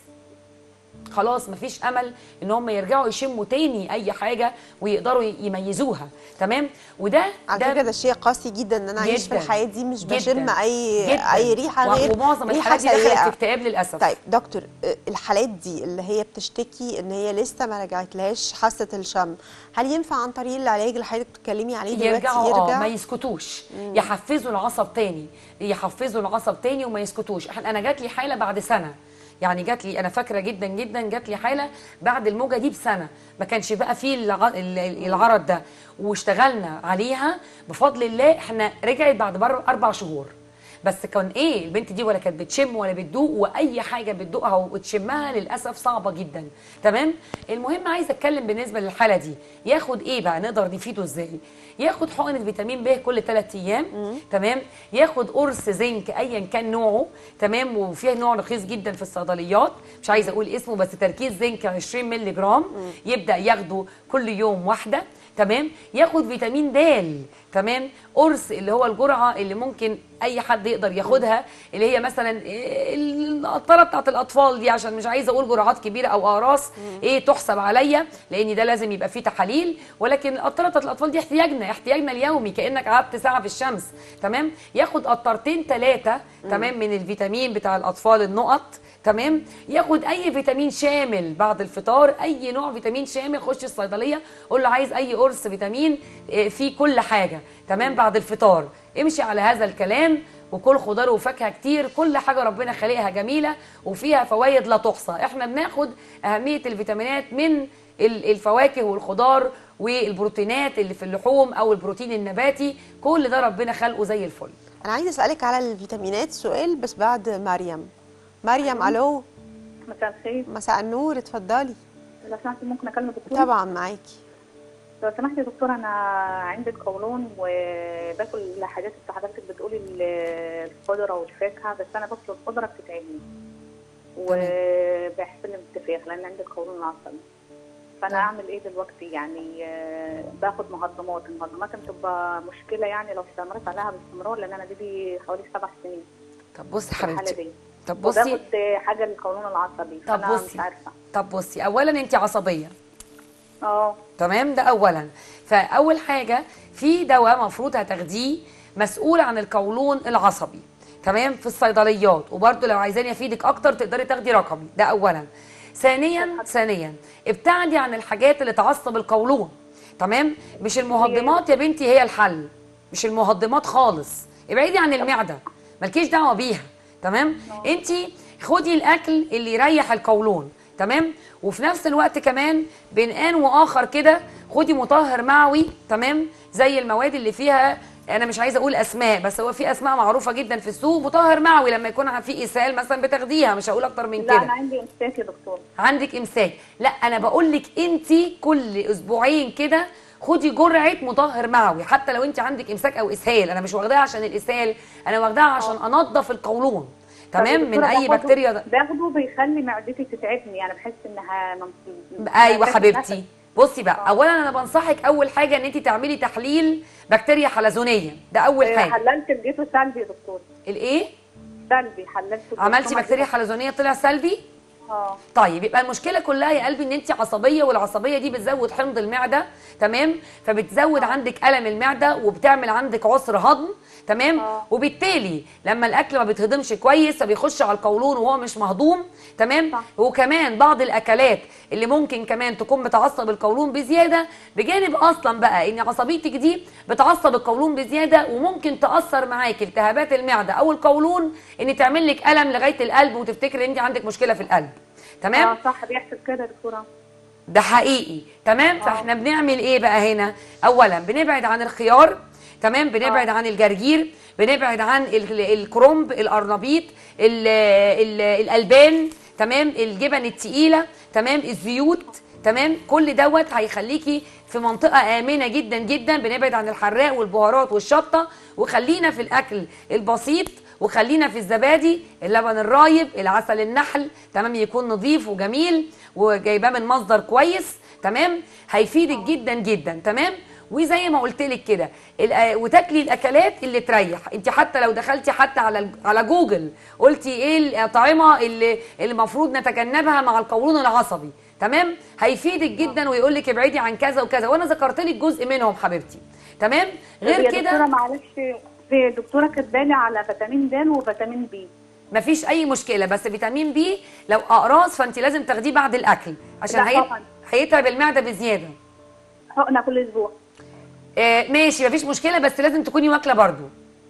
خلاص مفيش امل ان هم يرجعوا يشموا تاني اي حاجه ويقدروا يميزوها تمام وده على فكره ده شيء قاسي جدا ان انا اعيش في جداً. الحياه دي مش جداً. بشم اي جداً. اي ريحه و- غير ومعظم ريحه الحالات دي دخلت في سيئه اكتئاب للاسف طيب دكتور آه، الحالات دي اللي هي بتشتكي ان هي لسه ما رجعتلهاش حاسه الشم هل ينفع عن طريق العلاج اللي حضرتك بتتكلمي عليه دلوقتي يرجعوا اه يرجع ما يسكتوش يحفزوا العصب تاني يحفزوا العصب تاني وما يسكتوش احنا انا جات لي حاله بعد سنه يعني جات لي انا فاكره جدا جدا جات لي حاله بعد الموجه دي بسنه ما كانش بقى فيه الع- ال- العرض ده واشتغلنا عليها بفضل الله احنا رجعت بعد بر- اربع شهور بس كان ايه البنت دي ولا كانت بتشم ولا بتدوق واي حاجه بتدوقها وتشمها للاسف صعبه جدا تمام المهم عايزه اتكلم بالنسبه للحاله دي ياخد ايه بقى نقدر نفيده ازاي ياخد حقنه فيتامين ب كل 3 ايام تمام ياخد قرص زنك ايا كان نوعه تمام وفيه نوع رخيص جدا في الصيدليات مش عايزه اقول اسمه بس تركيز زنك 20 مللي جرام يبدا ياخده كل يوم واحده تمام ياخد فيتامين د تمام قرص اللي هو الجرعه اللي ممكن اي حد يقدر ياخدها اللي هي مثلا إيه القطره بتاعت الاطفال دي عشان مش عايزه اقول جرعات كبيره او اقراص ايه تحسب عليا لان ده لازم يبقى فيه تحاليل ولكن القطره بتاعت الاطفال دي احتياجنا احتياجنا اليومي كانك قعدت ساعه في الشمس تمام ياخد قطرتين ثلاثه تمام من الفيتامين بتاع الاطفال النقط تمام ياخد اي فيتامين شامل بعد الفطار اي نوع فيتامين شامل خش الصيدليه قول له عايز اي قرص فيتامين آه، فيه كل حاجه تمام بعد الفطار امشي على هذا الكلام وكل خضار وفاكهه كتير كل حاجه ربنا خالقها جميله وفيها فوائد لا تحصى احنا بناخد اهميه الفيتامينات من ال- الفواكه والخضار والبروتينات اللي في اللحوم او البروتين النباتي كل ده ربنا خلقه زي الفل انا عايزه اسالك على الفيتامينات سؤال بس بعد مريم مريم الو مساء الخير مساء النور اتفضلي لو سمحتي ممكن اكلم الدكتور طبعا معاكي لو سمحتي يا دكتور انا عندي القولون وباكل حاجات اللي حضرتك بتقولي ال- الخضره والفاكهه بس انا باكل الخضره بتتعبني وبيحصل لي انتفاخ لان عندي القولون العصبي فانا اعمل ايه دلوقتي يعني آه، باخد مهضمات المهضمات بتبقى مشكله يعني لو استمريت عليها باستمرار لان انا دي حوالي سبع سنين طب بصي في الحاله حبيبتي دي طب بصي وباخد حاجه للقولون العصبي طب فانا بصي مش عارفه طب بصي اولا انت عصبيه اه تمام ده اولا فاول حاجه في دواء مفروض هتاخديه مسؤول عن القولون العصبي تمام في الصيدليات وبرده لو عايزاني افيدك اكتر تقدري تاخدي رقمي ده اولا ثانيا ثانيا ابتعدي عن الحاجات اللي تعصب القولون تمام مش المهضمات يا بنتي هي الحل مش المهضمات خالص ابعدي عن المعده مالكيش دعوه بيها تمام انت خدي الاكل اللي يريح القولون تمام وفي نفس الوقت كمان بين ان واخر كده خدي مطهر معوي تمام زي المواد اللي فيها انا مش عايزه اقول اسماء بس هو في اسماء معروفه جدا في السوق مطهر معوي لما يكون في اسهال مثلا بتاخديها مش هقول اكتر من لا كده انا عندي امساك يا دكتور عندك امساك لا انا بقول لك انت كل اسبوعين كده خدي جرعه مطهر معوي حتى لو انت عندك امساك او اسهال انا مش واخداها عشان الاسهال انا واخداها عشان انظف القولون طب تمام يا من دكتورة اي باخده- بكتيريا ده. باخده بيخلي معدتي تتعبني يعني بحس انها مم- ايوه بتاخد حبيبتي نفس. بصي بقى اولا انا بنصحك اول حاجه ان انت تعملي تحليل بكتيريا حلزونيه ده اول آه، حاجه حللت لقيته سلبي يا دكتور الايه سلبي حللت عملتي بكتيريا حلزونيه طلع سلبي اه طيب يبقى المشكله كلها يا قلبي ان انت عصبيه والعصبيه دي بتزود حمض المعده تمام فبتزود عندك الم المعده وبتعمل عندك عسر هضم تمام آه. وبالتالي لما الاكل ما بيتهضمش كويس فبيخش على القولون وهو مش مهضوم تمام صح. وكمان بعض الاكلات اللي ممكن كمان تكون بتعصب القولون بزياده بجانب اصلا بقى ان عصبيتك دي بتعصب القولون بزياده وممكن تاثر معاكي التهابات المعده او القولون ان تعمل لك الم لغايه القلب وتفتكري ان انت عندك مشكله في القلب تمام اه صح بيحصل كده يا دكتوره ده حقيقي تمام فاحنا بنعمل ايه بقى هنا اولا بنبعد عن الخيار تمام بنبعد عن الجرجير بنبعد عن ال- الكرنب القرنبيط ال- ال- الالبان تمام الجبن التقيله تمام الزيوت تمام كل دوت هيخليكي في منطقه امنه جدا جدا بنبعد عن الحراق والبهارات والشطه وخلينا في الاكل البسيط وخلينا في الزبادي اللبن الرايب العسل النحل تمام يكون نظيف وجميل وجايباه من مصدر كويس تمام هيفيدك جدا جدا تمام وزي ما قلت لك كده الأ- وتاكلي الاكلات اللي تريح انت حتى لو دخلتي حتى على ال- على جوجل قلتي ايه الاطعمه اللي اللي المفروض نتجنبها مع القولون العصبي تمام هيفيدك جدا ويقول لك ابعدي عن كذا وكذا وانا ذكرت لك جزء منهم حبيبتي تمام غير يا دكتوره كده معلش في دكتوره كاتبالي على فيتامين د وفيتامين بي مفيش اي مشكله بس فيتامين بي لو اقراص فانت لازم تاخديه بعد الاكل عشان لا هي... طبعاً. هيتعب المعده بزياده حقنه كل اسبوع آه ماشي مفيش مشكله بس لازم تكوني واكله برضو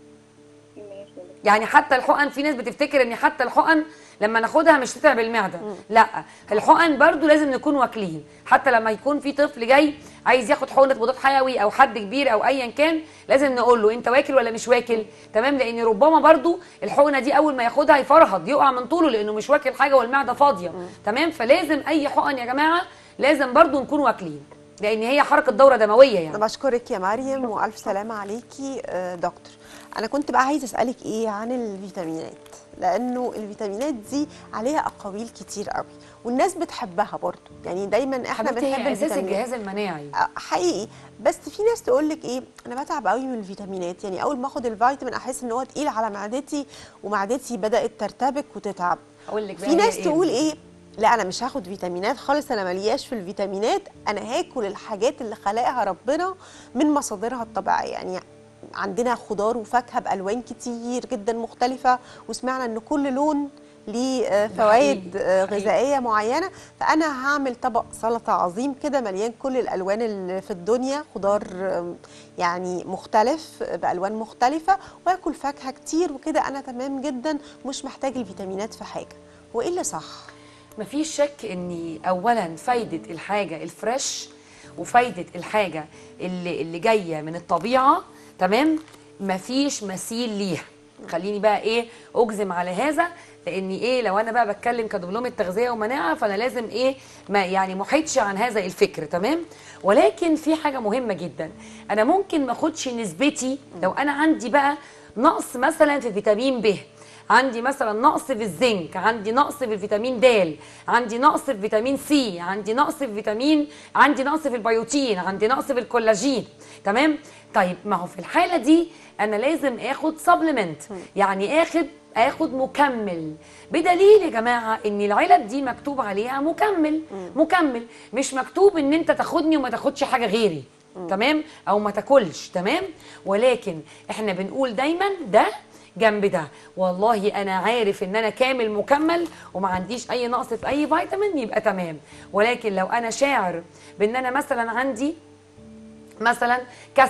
ماشي يا دكتورة. يعني حتى الحقن في ناس بتفتكر ان حتى الحقن لما ناخدها مش تتعب المعده لا الحقن برضو لازم نكون واكلين حتى لما يكون في طفل جاي عايز ياخد حقنه مضاد حيوي او حد كبير او ايا كان لازم نقول له انت واكل ولا مش واكل تمام لان ربما برضو الحقنه دي اول ما ياخدها يفرهد يقع من طوله لانه مش واكل حاجه والمعده فاضيه تمام فلازم اي حقن يا جماعه لازم برضو نكون واكلين لان هي حركه دوره دمويه يعني انا بشكرك يا مريم والف سلامه عليكي آه، دكتور انا كنت بقى عايزه اسالك ايه عن الفيتامينات لانه الفيتامينات دي عليها اقاويل كتير قوي والناس بتحبها برضو يعني دايما احنا حبيبتي بنحب هي اساس الفيتامينات الجهاز المناعي آه، حقيقي بس في ناس تقول لك ايه انا بتعب قوي من الفيتامينات يعني اول ما اخد الفيتامين احس ان هو تقيل على معدتي ومعدتي بدات ترتبك وتتعب هقول لك بقى في هي ناس إيه. تقول ايه لا انا مش هاخد فيتامينات خالص انا ملياش في الفيتامينات انا هاكل الحاجات اللي خلقها ربنا من مصادرها الطبيعيه يعني عندنا خضار وفاكهه بالوان كتير جدا مختلفه وسمعنا ان كل لون ليه آه، فوائد حقيقي، آه، حقيقي. غذائيه معينه فانا هعمل طبق سلطه عظيم كده مليان كل الالوان اللي في الدنيا خضار آم، يعني مختلف آه، بالوان مختلفه واكل فاكهه كتير وكده انا تمام جدا مش محتاج الفيتامينات في حاجه وايه اللي صح مفيش شك ان اولا فايده الحاجه الفريش وفايده الحاجه اللي اللي جايه من الطبيعه تمام مفيش مثيل ليها خليني بقى ايه اجزم على هذا لاني ايه لو انا بقى بتكلم كدبلومه تغذيه ومناعه فانا لازم ايه ما يعني محيطش عن هذا الفكر تمام ولكن في حاجه مهمه جدا انا ممكن ما اخدش نسبتي لو انا عندي بقى نقص مثلا في فيتامين ب عندي مثلا نقص في الزنك عندي نقص في الفيتامين د عندي نقص في فيتامين سي عندي نقص في فيتامين عندي نقص في البيوتين عندي نقص في الكولاجين تمام طيب ما هو في الحاله دي انا لازم اخد سبلمنت يعني اخد اخد مكمل بدليل يا جماعه ان العلب دي مكتوب عليها مكمل مكمل مش مكتوب ان انت تاخدني وما تاخدش حاجه غيري تمام او ما تاكلش تمام ولكن احنا بنقول دايما ده جنب ده والله انا عارف ان انا كامل مكمل وما عنديش اي نقص في اي فيتامين يبقى تمام ولكن لو انا شاعر بان انا مثلا عندي مثلا كسل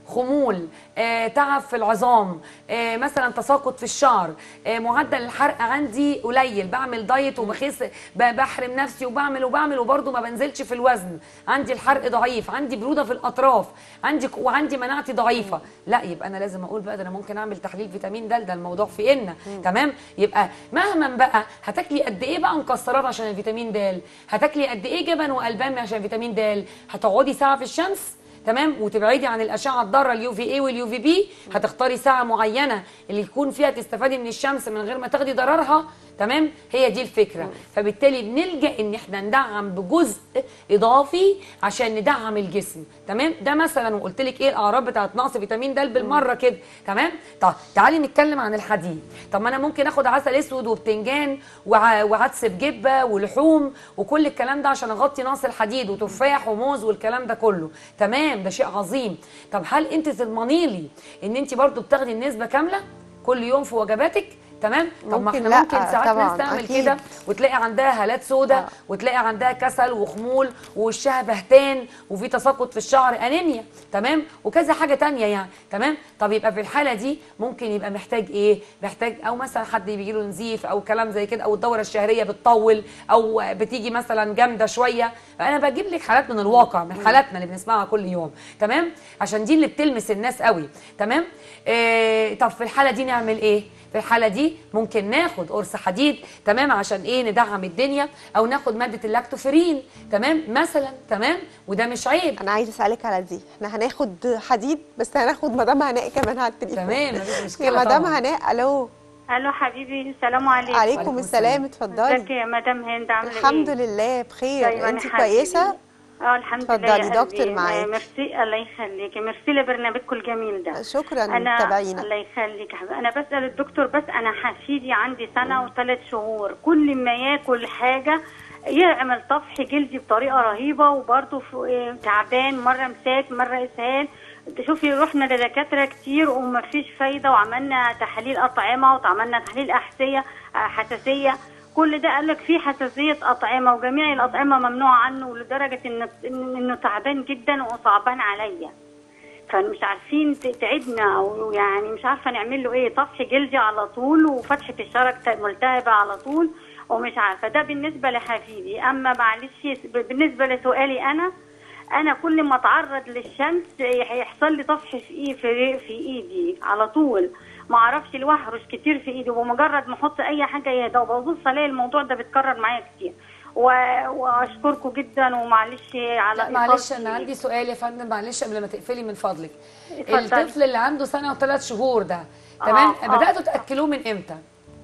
خمول آه، تعب في العظام آه، مثلا تساقط في الشعر آه، معدل الحرق عندي قليل بعمل دايت وبخس ب- بحرم نفسي وبعمل وبعمل وبرضه ما بنزلش في الوزن عندي الحرق ضعيف عندي بروده في الاطراف عندي ك- وعندي مناعتي ضعيفه لا يبقى انا لازم اقول بقى ده انا ممكن اعمل تحليل فيتامين د ده الموضوع في ان تمام يبقى مهما بقى هتاكلي قد ايه بقى مكسرات عشان الفيتامين د هتاكلي قد ايه جبن والبان عشان فيتامين د هتقعدي ساعه في الشمس تمام وتبعدي عن الاشعه الضاره اليو في اي واليو في بي هتختاري ساعه معينه اللي يكون فيها تستفادي من الشمس من غير ما تاخدي ضررها تمام هي دي الفكره فبالتالي بنلجا ان احنا ندعم بجزء اضافي عشان ندعم الجسم تمام ده مثلا وقلت لك ايه الاعراض بتاعت نقص فيتامين د بالمره كده تمام طب تعالي نتكلم عن الحديد طب ما انا ممكن اخد عسل اسود وبتنجان وع- وعدس بجبه ولحوم وكل الكلام ده عشان اغطي نقص الحديد وتفاح وموز والكلام ده كله تمام ده شيء عظيم طب هل انت تضمني لي ان انت برضو بتاخدي النسبه كامله كل يوم في وجباتك تمام طب ما ممكن احنا لأ، ممكن ساعات طبعاً، ناس تعمل أكيد. كده وتلاقي عندها هالات سوداء آه. وتلاقي عندها كسل وخمول ووشها بهتان وفي تساقط في الشعر انيميا تمام وكذا حاجه تانية يعني تمام طب يبقى في الحاله دي ممكن يبقى محتاج ايه محتاج او مثلا حد بيجي له نزيف او كلام زي كده او الدوره الشهريه بتطول او بتيجي مثلا جامده شويه انا بجيب لك حالات من الواقع من حالاتنا اللي بنسمعها كل يوم تمام عشان دي اللي بتلمس الناس قوي تمام إيه طب في الحاله دي نعمل ايه في الحاله دي ممكن ناخد قرص حديد تمام عشان ايه ندعم الدنيا او ناخد ماده اللاكتوفيرين تمام مثلا تمام وده مش عيب انا عايزه اسالك على دي احنا هناخد حديد بس هناخد مدام هناء كمان على التليفون تمام مفيش مشكله يا مدام طبعاً. هناء الو الو حبيبي السلام عليكم عليكم وعليكم السلام ازيك اتفضلي يا مدام هند عامله الحمد ايه لله بخير أيوة، انت أنا كويسه حبيبي. اه الحمد اتفضلي، لله يا دكتور قلبي. معاكي. آه، ميرسي الله يخليكي ميرسي لبرنامجكم الجميل ده شكرا انا متابعينا الله يخليك يا حبيبي انا بسال الدكتور بس انا حفيدي عندي سنه وثلاث شهور كل ما ياكل حاجه يعمل طفح جلدي بطريقه رهيبه وبرضه في- آه، تعبان مره مساك مره اسهال تشوفي رحنا لدكاتره كتير وما فيش فايده وعملنا تحاليل اطعمه وعملنا تحليل احسيه آه، حساسيه كل ده قال لك في حساسيه اطعمه وجميع الاطعمه ممنوع عنه لدرجه انه انه تعبان جدا وصعبان عليا فمش عارفين ت- تعبنا او يعني مش عارفه نعمل له ايه طفح جلدي على طول وفتحه الشرج ت- ملتهبه على طول ومش عارفه ده بالنسبه لحفيدي اما معلش ب- بالنسبه لسؤالي انا انا كل ما اتعرض للشمس هيحصل لي طفح في إيه في, في ايدي على طول ما اعرفش ليه وهرش كتير في ايدي ومجرد ما احط اي حاجه يهدى وببص الاقي الموضوع ده بيتكرر معايا كتير و... واشكركم جدا ومعلش على لا معلش إيقاظي. انا عندي سؤال يا فندم معلش قبل ما تقفلي من فضلك اتفضلي. الطفل اللي عنده سنه وثلاث شهور ده تمام آه. بداتوا تاكلوه من امتى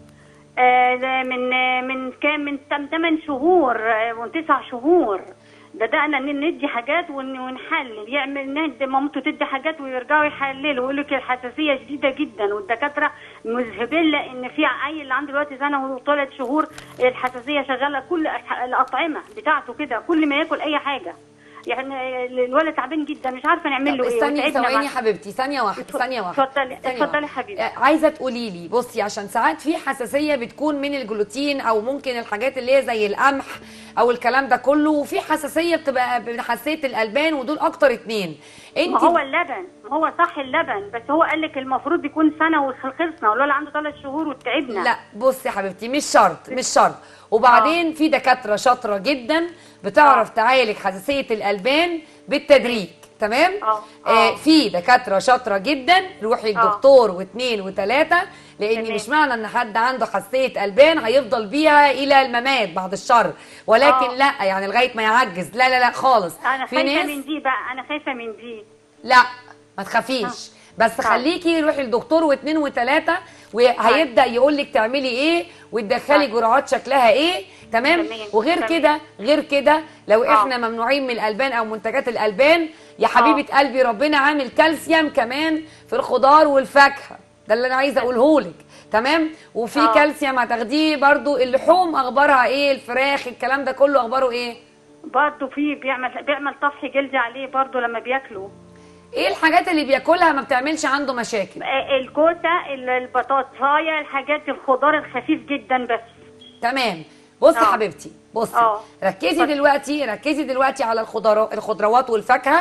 آه، ده من آه، من كام من 8 شهور آه، من 9 شهور بدأنا ن- ندي حاجات ون- ونحلل يعمل ندي مامته تدي حاجات ويرجعوا يحللوا يقول لك الحساسيه شديده جدا والدكاتره مذهبين لان في عيل اللي عنده دلوقتي سنه وثلاث شهور الحساسيه شغاله كل الح- الاطعمه بتاعته كده كل ما ياكل اي حاجه يعني الولد تعبان جدا مش عارفه نعمل له طب ايه استني وتعبنا ثواني مع- حبيبتي ثانيه واحده اتفضل- ثانيه واحده اتفضلي- ثانية اتفضلي واحدة. حبيبتي. آه، عايزه تقولي لي بصي عشان ساعات في حساسيه بتكون من الجلوتين او ممكن الحاجات اللي هي زي القمح او الكلام ده كله وفي حساسيه بتبقى من حساسيه الالبان ودول اكتر اتنين انت ما هو اللبن ما هو صح اللبن بس هو قال لك المفروض يكون سنه وخلصنا والولد عنده ثلاث شهور وتعبنا لا بصي يا حبيبتي مش شرط مش شرط وبعدين في دكاتره شاطره جدا بتعرف تعالج حساسيه الالبان بالتدريج تمام اه. آه اه. في دكاتره شاطره جدا روحي الدكتور واثنين وثلاثه لان تمام. مش معنى ان حد عنده حساسيه البان هيفضل بيها الى الممات بعد الشر ولكن اه. لا يعني لغايه ما يعجز لا لا لا خالص انا في خايفه ناس من دي بقى انا خايفه من دي لا ما تخافيش بس خليكي روحي لدكتور واثنين وثلاثه وهيبدا يقول لك تعملي ايه وتدخلي طيب. جرعات شكلها ايه تمام تمام. وغير تمام. كده غير كده لو آه. احنا ممنوعين من الالبان او منتجات الالبان يا حبيبه قلبي ربنا عامل كالسيوم كمان في الخضار والفاكهه ده اللي انا عايزه اقوله لك تمام وفي آه. كالسيوم هتاخديه برضو اللحوم اخبارها ايه الفراخ الكلام ده كله اخباره ايه برضه في بيعمل بيعمل طفح جلدي عليه برضه لما بياكلوا ايه الحاجات اللي بياكلها ما بتعملش عنده مشاكل آه، الكوسه ال- البطاطسايه الحاجات الخضار الخفيف جدا بس تمام بصي يا آه. حبيبتي بصي آه. ركزي اتفضل. دلوقتي ركزي دلوقتي على الخضار الخضروات والفاكهه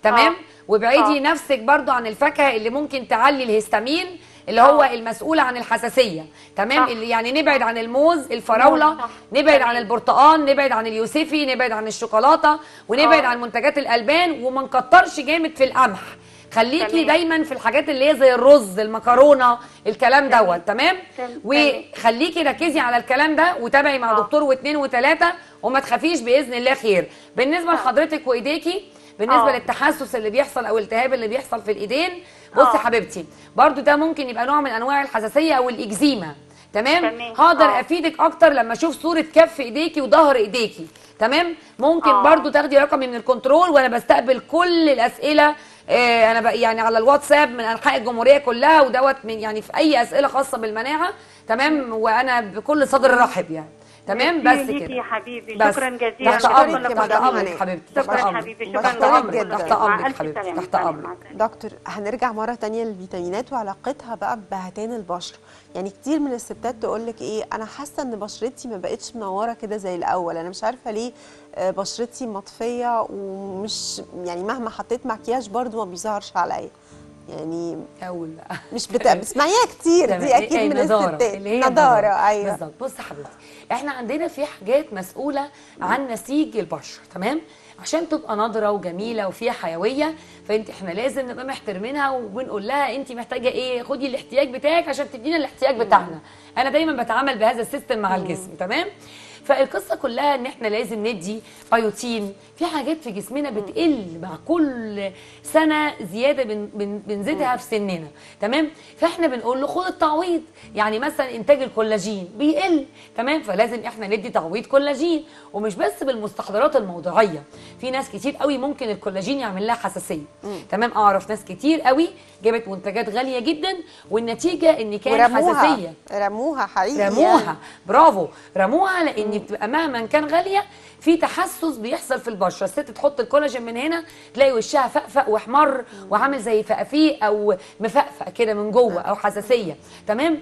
تمام آه. وابعدي آه. نفسك برضو عن الفاكهه اللي ممكن تعلي الهستامين اللي هو آه. المسؤول عن الحساسيه تمام صح. اللي يعني نبعد عن الموز الفراوله صح. نبعد عن تمام. البرتقال نبعد عن اليوسفي نبعد عن الشوكولاته ونبعد آه. عن منتجات الالبان وما نكترش جامد في القمح خليكي تمام. دايما في الحاجات اللي هي زي الرز المكرونه الكلام تمام. دوت تمام تمام. وخليكي ركزي على الكلام ده وتابعي مع آه. دكتور واثنين وثلاثه وما تخافيش باذن الله خير بالنسبه لحضرتك وايديكي بالنسبه آه. للتحسس اللي بيحصل او الالتهاب اللي بيحصل في الايدين بصي آه. حبيبتي برضو ده ممكن يبقى نوع من انواع الحساسيه او الاكزيما تمام تمام. هقدر آه. افيدك اكتر لما اشوف صوره كف ايديكي وظهر ايديكي تمام ممكن آه. برضو تاخدي رقمي من الكنترول وانا بستقبل كل الاسئله آه انا بقى يعني على الواتساب من انحاء الجمهوريه كلها ودوت من يعني في اي اسئله خاصه بالمناعه تمام وانا بكل صدر رحب يعني تمام بس ميرسي ليكي كده يا حبيبي بس. شكرا جزيلا تحت شكراً امرك يا تحت مدام امرك هناء. حبيبتي تحت شكرا امرك حبيبي شكرا بشكرك جزيلا. جداً. تحت مع امرك ألف حبيبتي سلامة. تحت سلام. امرك مع السلامة. دكتور هنرجع مرة تانية للفيتامينات وعلاقتها بقى بهتان البشرة يعني كتير من الستات تقول لك ايه انا حاسة ان بشرتي ما بقتش منورة كده زي الاول انا مش عارفة ليه آه، بشرتي مطفية ومش يعني مهما حطيت مكياج برضو ما بيظهرش عليا يعني اول بقى مش بتا... بتسمعيها كتير تمام. دي اكيد أي من نضارة، الستات اللي هي نضارة ايوه بالظبط بص يا حبيبتي احنا عندنا في حاجات مسؤوله عن نسيج البشره تمام عشان تبقى نضره وجميله وفيها حيويه فانت احنا لازم نبقى محترمينها وبنقول لها انت محتاجه ايه خدي الاحتياج بتاعك عشان تدينا الاحتياج بتاعنا انا دايما بتعامل بهذا السيستم مع الجسم تمام فالقصه كلها ان احنا لازم ندي بايوتين في حاجات في جسمنا بتقل مع كل سنه زياده بن بن بنزيدها في سننا تمام فاحنا بنقول له خد التعويض يعني مثلا انتاج الكولاجين بيقل تمام فلازم احنا ندي تعويض كولاجين ومش بس بالمستحضرات الموضعيه في ناس كتير قوي ممكن الكولاجين يعمل لها حساسيه تمام اعرف ناس كتير قوي جابت منتجات غاليه جدا والنتيجه ان كان حساسيه ورموها رموها حقيقي رموها برافو رموها لان بتبقى مهما كان غاليه في تحسس بيحصل في البشره الست تحط الكولاجين من هنا تلاقي وشها فقفق واحمر وعامل زي فقفيق او مفقفق كده من جوه او حساسيه تمام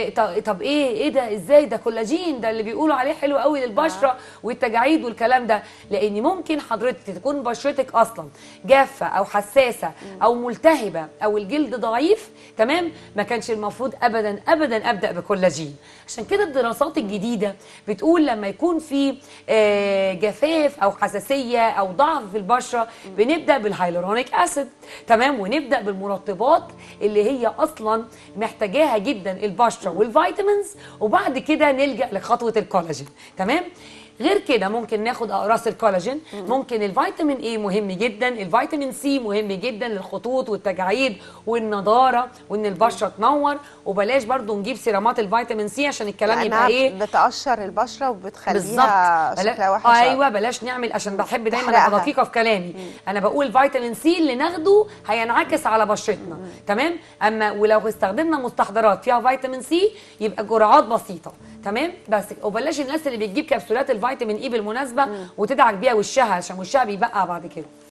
وطب ايه ايه ده ازاي ده كولاجين ده اللي بيقولوا عليه حلو قوي للبشره والتجاعيد والكلام ده لان ممكن حضرتك تكون بشرتك اصلا جافه او حساسه او ملتهبه او الجلد ضعيف تمام ما كانش المفروض ابدا ابدا ابدا بكولاجين عشان كده الدراسات الجديده بتقول لما يكون في آه، جفاف او حساسيه او ضعف في البشره بنبدا بالهايلورونيك اسيد تمام ونبدا بالمرطبات اللي هي اصلا محتاجاها جدا البشره والفيتامينز وبعد كده نلجا لخطوه الكولاجين تمام غير كده ممكن ناخد اقراص الكولاجين ممكن الفيتامين اي مهم جدا الفيتامين سي مهم جدا للخطوط والتجاعيد والنضاره وان البشره تنور وبلاش برضو نجيب سيرامات الفيتامين سي عشان الكلام لأنها يبقى ايه بتقشر البشره وبتخليها بالظبط شكلها بلا... وحش ايوه بلاش نعمل عشان بحب دايما ابقى تحرقها. دقيقه في كلامي انا بقول فيتامين سي اللي ناخده هينعكس على بشرتنا تمام اما ولو استخدمنا مستحضرات فيها فيتامين سي يبقى جرعات بسيطه تمام بس وبلاش الناس اللي بتجيب كبسولات الفيتامين اي بالمناسبه وتدعك بيها وشها عشان وشها بيبقع بعد كده